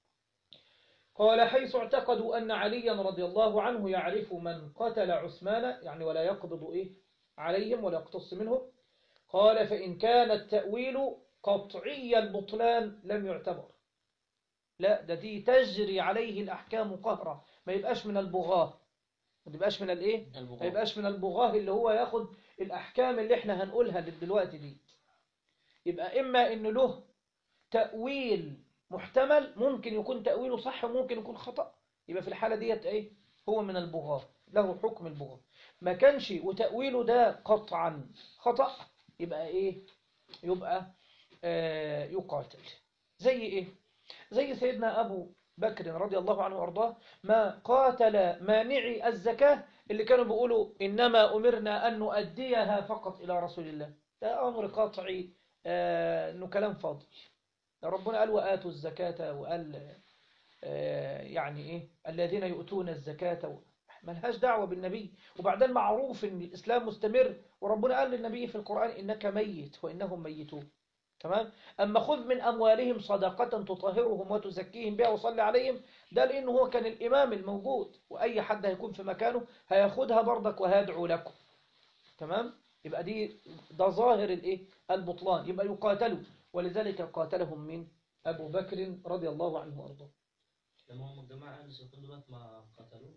[SPEAKER 1] قال حيث اعتقدوا أن عليا رضي الله عنه يعرف من قتل عثمان يعني ولا يقبض إيه عليهم ولا يقتص منهم قال فإن كان التأويل قطعي البطلان لم يعتبر لا ده دي تجري عليه الأحكام قهرة ما يبقاش من البغاة ما يبقاش من الايه ما يبقاش من البغاة اللي هو ياخد الأحكام اللي احنا هنقولها دلوقتي دي يبقى إما إنه له تأويل محتمل ممكن يكون تأويله صح وممكن يكون خطأ يبقى في الحالة ديت ايه هو من البغاة له حكم البغاة ما كانش وتأويله ده قطعا خطأ يبقى ايه يبقى آه يقاتل زي ايه زي سيدنا أبو بكر رضي الله عنه وأرضاه ما قاتل مانعي الزكاة اللي كانوا بيقولوا إنما أمرنا أن نؤديها فقط إلى رسول الله ده أمر قاطعي آه إنه كلام فاضي ربنا قال وآتوا الزكاة وقال آه يعني إيه الذين يؤتون الزكاة ملهاش دعوة بالنبي وبعدين معروف إن الإسلام مستمر وربنا قال للنبي في القرآن إنك ميت وإنهم ميتون تمام أما خذ من أموالهم صدقة تطهرهم وتزكيهم بها وصلي عليهم ده لأنه هو كان الإمام الموجود وأي حد هيكون في مكانه هياخدها برضك وهيدعو لكم تمام يبقى دي ده ظاهر الإيه البطلان يبقى يقاتلوا ولذلك قاتلهم من أبو بكر رضي الله عنه وأرضاه
[SPEAKER 2] لما هم الجماعة أهل السكون دول ما قتلوه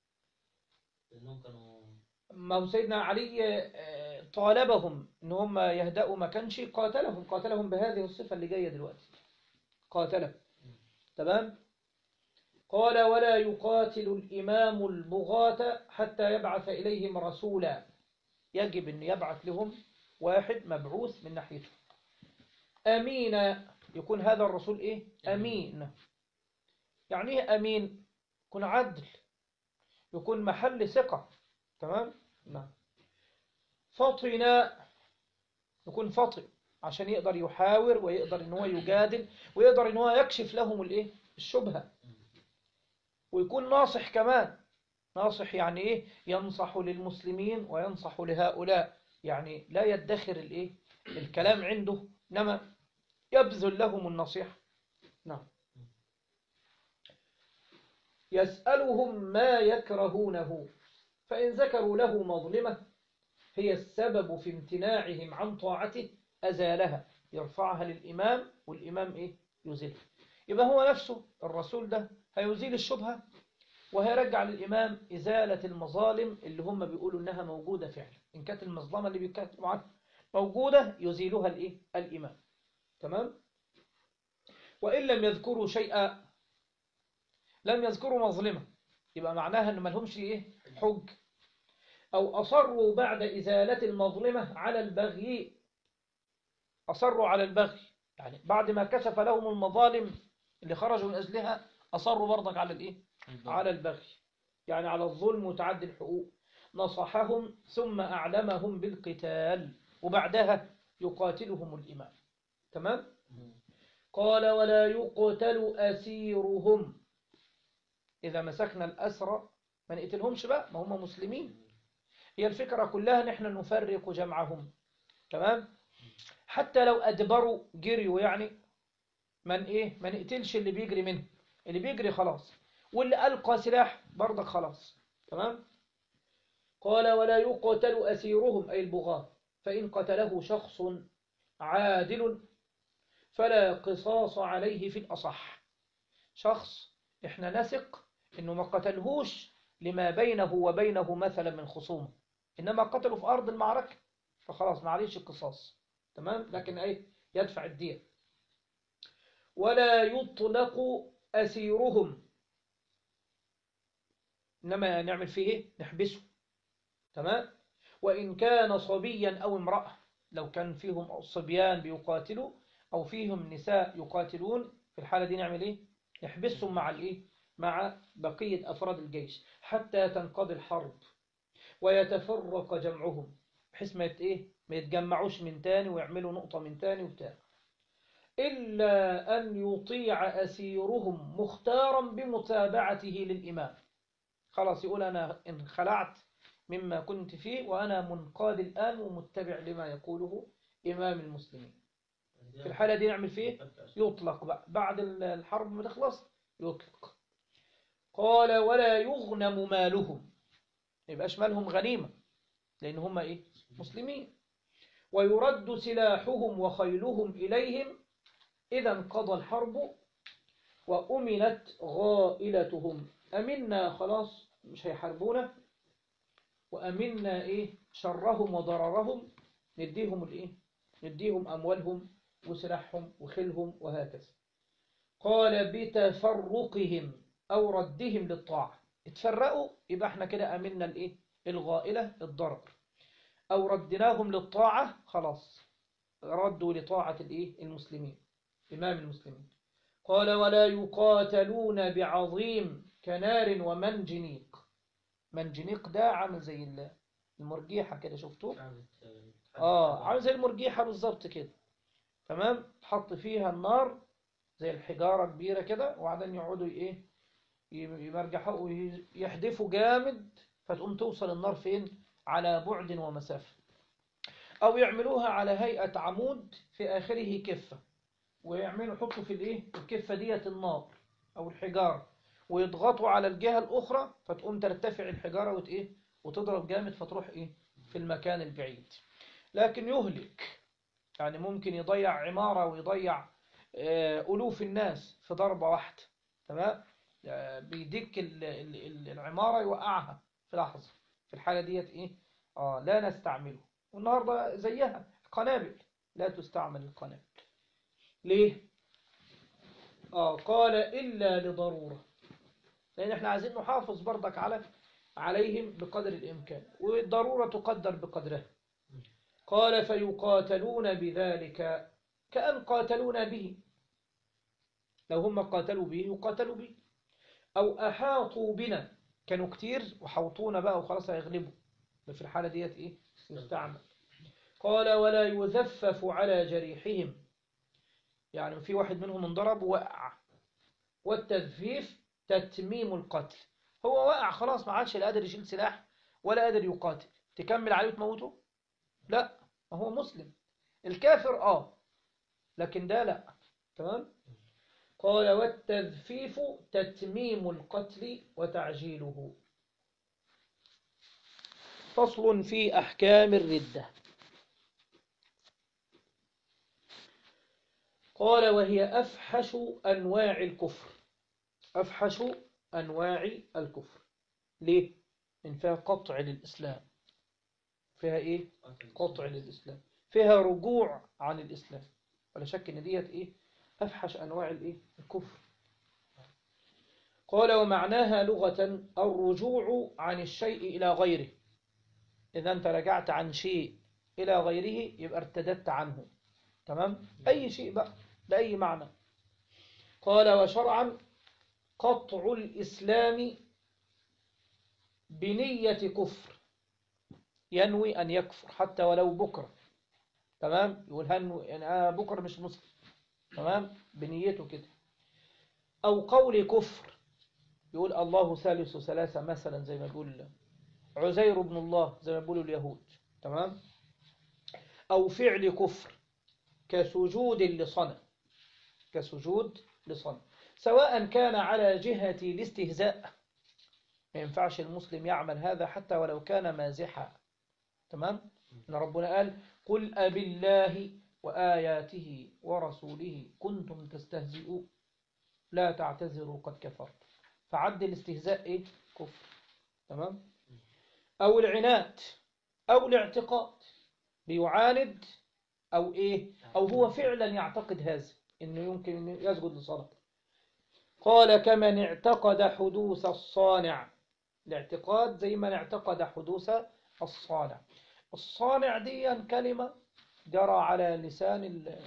[SPEAKER 2] لأنهم كانوا
[SPEAKER 1] ما هو سيدنا علي طالبهم ان هم يهدأوا ما كانش قاتلهم قاتلهم بهذه الصفة اللي جاية دلوقتي قاتلهم تمام قال ولا يقاتل الإمام البغاة حتى يبعث إليهم رسولا يجب أن يبعث لهم واحد مبعوث من ناحيته أمين يكون هذا الرسول إيه أمين يعني إيه أمين يكون عدل يكون محل ثقة تمام نعم فطن يكون فطن عشان يقدر يحاور ويقدر ان هو يجادل ويقدر ان هو يكشف لهم الايه الشبهة ويكون ناصح كمان ناصح يعني ايه ينصح للمسلمين وينصح لهؤلاء يعني لا يدخر الايه الكلام عنده انما يبذل لهم النصيحة نعم يسألهم ما يكرهونه فإن ذكروا له مظلمة هي السبب في امتناعهم عن طاعته أزالها يرفعها للإمام والإمام إيه يزيلها يبقى هو نفسه الرسول ده هيزيل الشبهة وهيرجع للإمام إزالة المظالم اللي هم بيقولوا إنها موجودة فعلا إن كانت المظلمة اللي بيتكلموا عنها موجودة يزيلها الإيه الإمام تمام وإن لم يذكروا شيئا لم يذكروا مظلمة يبقى معناها إن ما لهمش إيه حج أو أصروا بعد إزالة المظلمة على البغي أصروا على البغي يعني بعد ما كشف لهم المظالم اللي خرجوا من أجلها أصروا برضك على الإيه على البغي يعني على الظلم وتعدي الحقوق نصحهم ثم أعلمهم بالقتال وبعدها يقاتلهم الإمام تمام قال ولا يقتل أسيرهم إذا مسكنا الأسرى ما نقتلهمش بقى ما هم مسلمين هي الفكرة كلها نحن نفرق جمعهم تمام حتى لو أدبروا جريوا يعني من إيه ما نقتلش اللي بيجري منه اللي بيجري خلاص واللي ألقى سلاح برضك خلاص تمام قال ولا يقتل أسيرهم أي البغاة فإن قتله شخص عادل فلا قصاص عليه في الأصح شخص إحنا نثق إنه ما قتلهوش لما بينه وبينه مثلا من خصومه إنما قتلوا في أرض المعركة فخلاص معليش القصاص تمام لكن أي يدفع الدية ولا يطلق أسيرهم إنما نعمل فيه إيه؟ نحبسه تمام وإن كان صبيا أو امرأة لو كان فيهم صبيان بيقاتلوا أو فيهم نساء يقاتلون في الحالة دي نعمل إيه نحبسهم مع الإيه مع بقية أفراد الجيش حتى تنقضي الحرب ويتفرق جمعهم بحيث ما إيه ما يتجمعوش من تاني ويعملوا نقطة من تاني وبتاع إلا أن يطيع أسيرهم مختارا بمتابعته للإمام خلاص يقول أنا انخلعت مما كنت فيه وأنا منقاد الآن ومتبع لما يقوله إمام المسلمين في الحالة دي نعمل فيه يطلق بقى بعد الحرب ما تخلص يطلق قال ولا يغنم مالهم يبقاش مالهم غنيمة لأن هم إيه مسلمين ويرد سلاحهم وخيلهم إليهم إذا انقضى الحرب وأمنت غائلتهم أمنا خلاص مش هيحاربونا وأمنا إيه شرهم وضررهم نديهم الإيه نديهم أموالهم وسلاحهم وخلهم وهكذا قال بتفرقهم أو ردهم للطاعة اتفرقوا يبقى احنا كده أمنا الإيه الغائلة الضرر أو ردناهم للطاعة خلاص ردوا لطاعة الإيه المسلمين إمام المسلمين قال ولا يقاتلون بعظيم كنار ومنجنيق منجنيق ده عامل زي المرجيحة كده شفتوه آه عامل زي المرجيحة بالظبط كده تمام تحط فيها النار زي الحجارة كبيرة كده وبعدين يقعدوا ايه يمرجحوا ويحدفوا جامد فتقوم توصل النار فين على بعد ومسافة أو يعملوها على هيئة عمود في آخره كفة ويعملوا يحطوا في الايه الكفة ديت النار أو الحجارة ويضغطوا على الجهة الأخرى فتقوم ترتفع الحجارة وت إيه وتضرب جامد فتروح إيه في المكان البعيد لكن يهلك يعني ممكن يضيع عمارة ويضيع ألوف الناس في ضربة واحدة تمام بيدك العمارة يوقعها في لحظة في الحالة ديت إيه آه لا نستعمله والنهاردة زيها قنابل لا تستعمل القنابل ليه آه قال إلا لضرورة لأن احنا عايزين نحافظ برضك على عليهم بقدر الإمكان والضرورة تقدر بقدرها قال فيقاتلون بذلك كأن قاتلونا به لو هم قاتلوا به يقاتلوا به أو أحاطوا بنا كانوا كتير وحوطونا بقى وخلاص هيغلبوا في الحالة ديت إيه يستعمل قال ولا يذفف على جريحهم يعني في واحد منهم انضرب وقع والتذفيف تتميم القتل هو وقع خلاص ما عادش لا قادر يشيل سلاح ولا قادر يقاتل تكمل عليه وتموته لا ما هو مسلم الكافر اه لكن ده لا تمام قال والتذفيف تتميم القتل وتعجيله فصل في أحكام الردة قال وهي أفحش أنواع الكفر أفحش أنواع الكفر ليه؟ إن فيها قطع للإسلام فيها إيه؟ قطع للإسلام فيها رجوع عن الإسلام ولا شك إن ديت إيه؟ أفحش أنواع الإيه؟ الكفر قال ومعناها لغة الرجوع عن الشيء إلى غيره إذا أنت رجعت عن شيء إلى غيره يبقى ارتدت عنه تمام؟ أي شيء بقى بأي معنى قال وشرعا قطع الإسلام بنية كفر ينوي أن يكفر حتى ولو بكرة تمام يقول هنو يعني أنا بكرة مش مسلم تمام بنيته كده أو قول كفر يقول الله ثالث ثلاثة مثلا زي ما بيقول عزير بن الله زي ما بيقولوا اليهود تمام أو فعل كفر كسجود لصنم كسجود لصنم سواء كان على جهة الاستهزاء ما ينفعش المسلم يعمل هذا حتى ولو كان مازحا تمام إن ربنا قال قل أبالله وآياته ورسوله كنتم تستهزئون لا تعتذروا قد كفرت فعد الاستهزاء إيه؟ كفر تمام أو العناد أو الاعتقاد بيعاند أو إيه أو هو فعلا يعتقد هذا إنه يمكن إنه يسجد لصلاة قال كمن اعتقد حدوث الصانع الاعتقاد زي من اعتقد حدوث الصانع الصانع دي كلمة جرى على لسان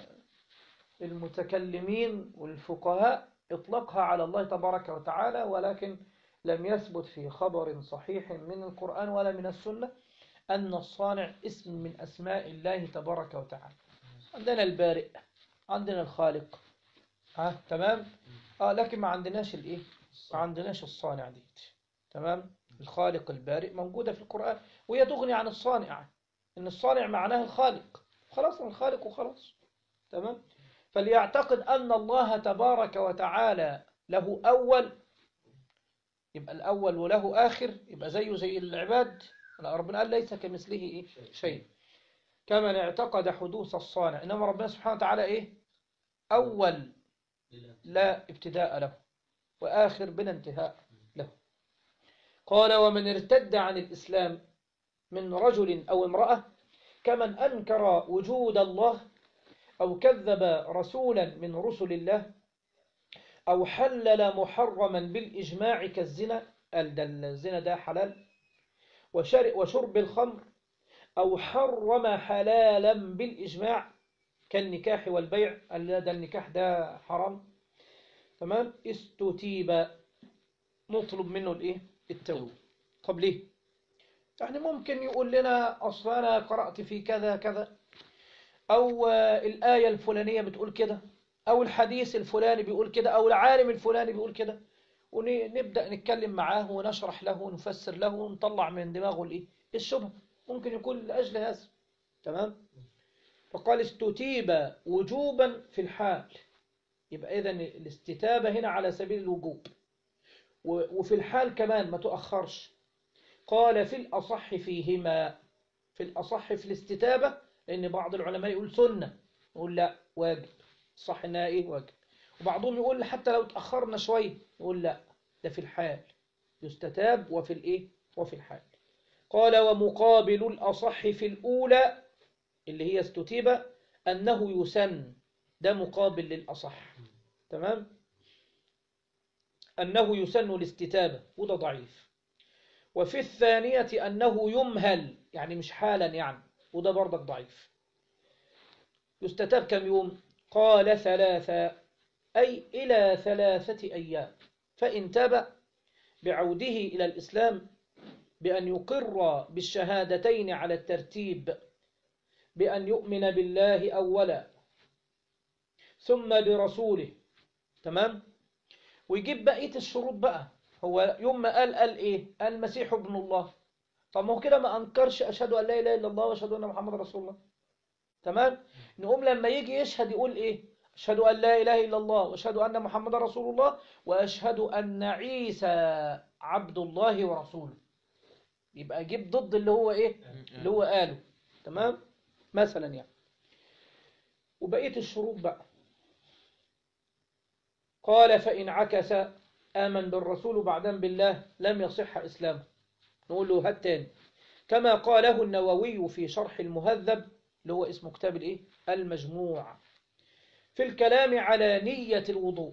[SPEAKER 1] المتكلمين والفقهاء اطلقها على الله تبارك وتعالى ولكن لم يثبت في خبر صحيح من القرآن ولا من السنة أن الصانع اسم من أسماء الله تبارك وتعالى عندنا البارئ عندنا الخالق ها تمام آه لكن ما عندناش الايه ما عندناش الصانع دي تمام الخالق البارئ موجودة في القرآن وهي تغني عن الصانع ان الصانع معناه الخالق خلاص الخالق وخلاص تمام فليعتقد أن الله تبارك وتعالى له أول يبقى الأول وله آخر يبقى زيه زي العباد لا ربنا قال ليس كمثله إيه؟ شيء كمن اعتقد حدوث الصانع إنما ربنا سبحانه وتعالى إيه أول لا ابتداء له وآخر بلا انتهاء له قال ومن ارتد عن الإسلام من رجل أو امرأة كمن أنكر وجود الله أو كذب رسولا من رسل الله أو حلل محرما بالإجماع كالزنا قال ده الزنا ده حلال وشرب الخمر أو حرم حلالا بالإجماع كالنكاح والبيع قال ده النكاح ده حرام تمام استتيب نطلب منه الايه التوبة طب ليه يعني ممكن يقول لنا أصل أنا قرأت في كذا كذا أو الآية الفلانية بتقول كده أو الحديث الفلاني بيقول كده أو العالم الفلاني بيقول كده ونبدأ نتكلم معاه ونشرح له ونفسر له ونطلع من دماغه الإيه الشبه ممكن يكون لأجل هذا تمام فقال استتيب وجوبا في الحال يبقى إذن الاستتابة هنا على سبيل الوجوب وفي الحال كمان ما تؤخرش قال في الأصح فيهما في الأصح في الاستتابة لأن بعض العلماء يقول سنة يقول لا واجب صح إنها إيه واجب وبعضهم يقول حتى لو تأخرنا شوية يقول لا ده في الحال يستتاب وفي الإيه وفي الحال قال ومقابل الأصح في الأولى اللي هي استتيب أنه يسن ده مقابل للأصح تمام أنه يسن الاستتابة وده ضعيف وفي الثانية أنه يمهل يعني مش حالا يعني وده برضك ضعيف يستتاب كم يوم قال ثلاثة أي إلى ثلاثة أيام فإن تاب بعوده إلى الإسلام بأن يقر بالشهادتين على الترتيب بأن يؤمن بالله أولا ثم برسوله تمام ويجيب بقية الشروط بقى هو يوم ما قال قال إيه قال المسيح ابن الله طب ما هو كده ما أنكرش أشهد أن لا إله إلا الله وأشهد أن محمد رسول الله تمام نقوم لما يجي يشهد يقول إيه أشهد أن لا إله إلا الله وأشهد أن محمد رسول الله وأشهد أن عيسى عبد الله ورسوله يبقى جيب ضد اللي هو إيه اللي هو قاله تمام مثلا يعني وبقية الشروط بقى قال فإن عكس آمن بالرسول بعدين بالله لم يصح إسلامه نقول له هات تاني كما قاله النووي في شرح المهذب اللي هو اسمه كتاب الايه المجموع في الكلام على نية الوضوء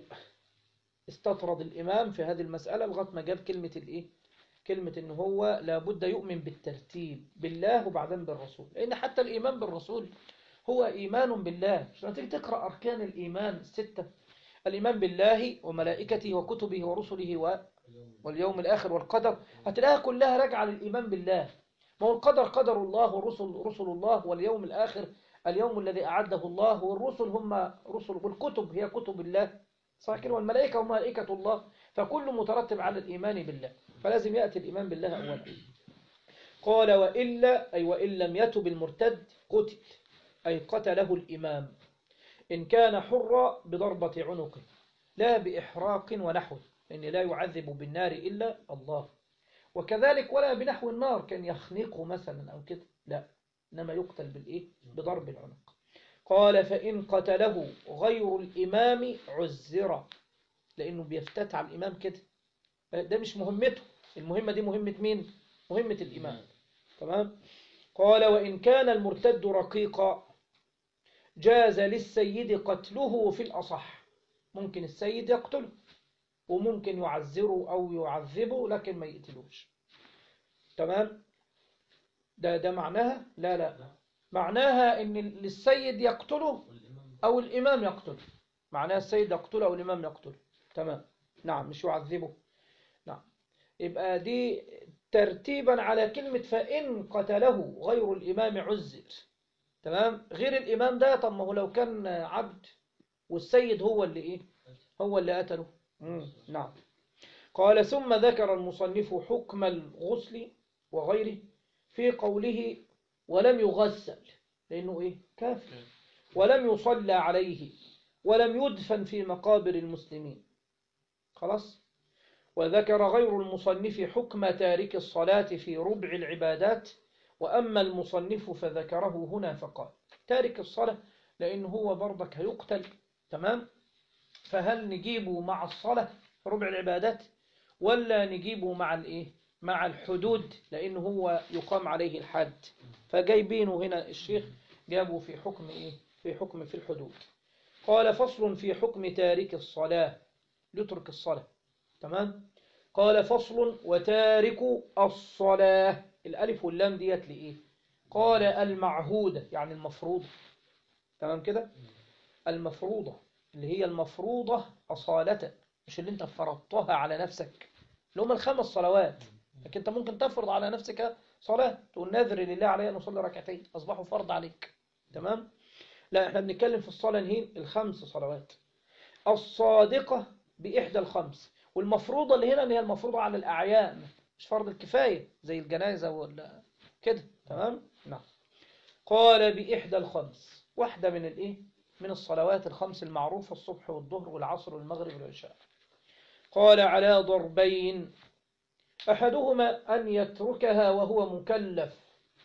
[SPEAKER 1] استطرد الإمام في هذه المسألة لغاية ما جاب كلمة الايه كلمة ان هو لابد يؤمن بالترتيب بالله وبعدين بالرسول لأن حتى الإيمان بالرسول هو إيمان بالله عشان تيجي تقرأ أركان الإيمان الستة الإيمان بالله وملائكته وكتبه ورسله و... واليوم الآخر والقدر هتلاقيها كلها راجعة للإيمان بالله ما هو القدر قدر الله والرسل رسل الله واليوم الآخر اليوم الذي أعده الله والرسل هم رسل والكتب هي كتب الله صح كده والملائكة هم ملائكة الله فكل مترتب على الإيمان بالله فلازم يأتي الإيمان بالله أولا قال وإلا أي وإن لم يتب المرتد قتل أي قتله الإمام إن كان حرا بضربة عنقه لا بإحراق ونحوه لأن لا يعذب بالنار إلا الله وكذلك ولا بنحو النار كان يخنقه مثلا أو كده لا إنما يقتل بالإيه بضرب العنق قال فإن قتله غير الإمام عزر لأنه بيفتت على الإمام كده ده مش مهمته المهمة دي مهمة مين مهمة الإمام تمام قال وإن كان المرتد رقيقا جاز للسيد قتله في الأصح ممكن السيد يقتله وممكن يعذره أو يعذبه لكن ما يقتلوش تمام ده ده معناها لا لا معناها ان للسيد يقتله او الامام يقتله معناها السيد يقتله او الامام يقتله تمام نعم مش يعذبه نعم يبقى دي ترتيبا على كلمة فإن قتله غير الإمام عزر تمام غير الإمام ده طب ما هو لو كان عبد والسيد هو اللي إيه هو اللي قتله مم. نعم قال ثم ذكر المصنف حكم الغسل وغيره في قوله ولم يغسل لأنه إيه كافر ولم يصلى عليه ولم يدفن في مقابر المسلمين خلاص وذكر غير المصنف حكم تارك الصلاة في ربع العبادات وأما المصنف فذكره هنا فقال تارك الصلاة لأنه هو برضك هيقتل تمام فهل نجيبه مع الصلاة في ربع العبادات ولا نجيبه مع الإيه مع الحدود لأنه هو يقام عليه الحد فجايبينه هنا الشيخ جابه في حكم إيه في حكم في الحدود قال فصل في حكم تارك الصلاة يترك الصلاة تمام قال فصل وتارك الصلاة الألف واللام ديت لإيه قال المعهودة يعني المفروضة تمام كده المفروضة اللي هي المفروضة أصالة مش اللي انت فرضتها على نفسك اللي هم الخمس صلوات لكن انت ممكن تفرض على نفسك صلاة تقول نذر لله علي أن أصلي ركعتين أصبحوا فرض عليك تمام لا احنا بنتكلم في الصلاة نهين الخمس صلوات الصادقة بإحدى الخمس والمفروضة اللي هنا اللي هي المفروضة على الأعيان مش فرض الكفاية زي الجنازة ولا كده تمام نعم قال بإحدى الخمس واحدة من الإيه من الصلوات الخمس المعروفة الصبح والظهر والعصر والمغرب والعشاء قال على ضربين أحدهما أن يتركها وهو مكلف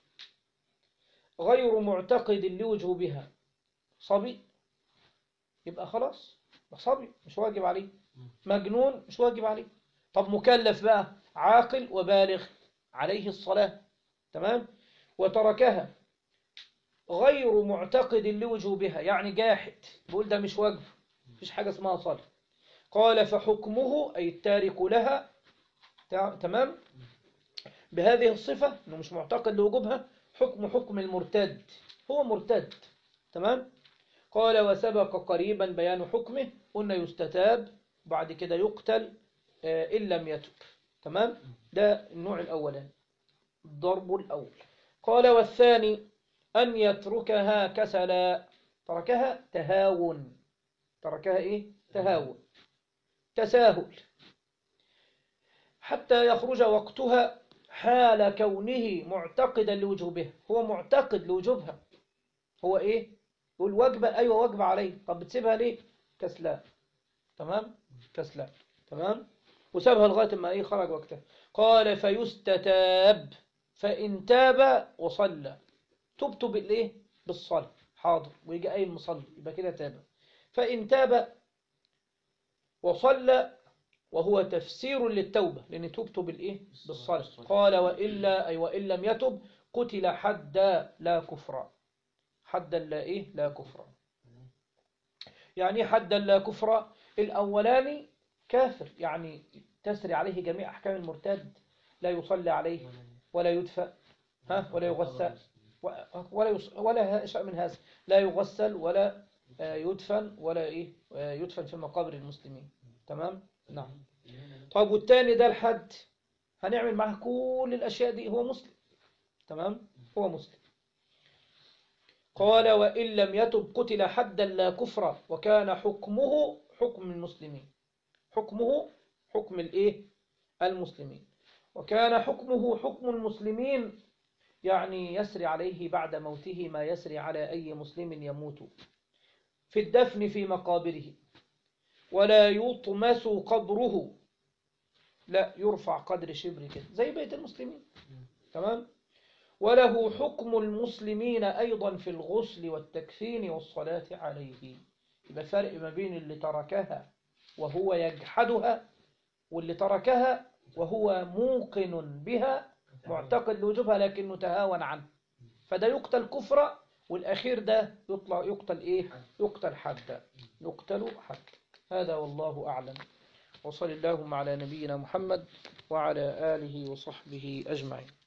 [SPEAKER 1] غير معتقد لوجوبها صبي يبقى خلاص صبي مش واجب عليه مجنون مش واجب عليه طب مكلف بقى عاقل وبالغ عليه الصلاة تمام وتركها غير معتقد لوجوبها يعني جاحد بيقول ده مش واجب مفيش حاجة اسمها صلاة قال فحكمه أي التارك لها تمام بهذه الصفة انه مش معتقد لوجوبها حكم حكم المرتد هو مرتد تمام قال وسبق قريبا بيان حكمه قلنا يستتاب بعد كده يقتل آه، إن لم يتب تمام ده النوع الأولاني الضرب الأول قال والثاني أن يتركها كسلا تركها تهاون تركها إيه تهاون تساهل حتى يخرج وقتها حال كونه معتقدا لوجوبها هو معتقد لوجوبها هو إيه يقول وجبة أيوة وجبة عليه طب بتسيبها ليه كسلان تمام كسلان تمام وسابها لغاية ما إيه خرج وقتها قال فيستتاب فإن تاب وصلى تبت بالإيه بالصلاة حاضر ويجي أي مصلي يبقى كده تاب فإن تاب وصلى وهو تفسير للتوبة لأن تبت بالإيه بالصلاة قال وإلا أي وإن لم يتب قتل حدا لا كفرا حدا لا إيه لا كفرا يعني إيه حدا لا كفرا الأولاني كافر يعني تسري عليه جميع أحكام المرتد لا يصلي عليه ولا يدفع ها ولا يغسل و- ولا يص... ولا شيء من هذا لا يغسل ولا آه، يدفن ولا ايه آه، يدفن في مقابر المسلمين تمام نعم طيب والتاني ده الحد هنعمل معاه كل الاشياء دي هو مسلم تمام هو مسلم قال وإن لم يتب قتل حدا لا كفرا وكان حكمه حكم المسلمين حكمه حكم الايه المسلمين وكان حكمه حكم المسلمين يعني يسري عليه بعد موته ما يسري على أي مسلم يموت في الدفن في مقابره ولا يطمس قبره لا يرفع قدر شبر كده زي بيت المسلمين تمام وله حكم المسلمين أيضا في الغسل والتكفين والصلاة عليه يبقى الفرق ما بين اللي تركها وهو يجحدها واللي تركها وهو موقن بها معتقد لوجوبها لكنه تهاون عنه فده يقتل كفرا والأخير ده يطلع يقتل إيه يقتل حدا يقتل حدا هذا والله أعلم وصل اللهم على نبينا محمد وعلى آله وصحبه أجمعين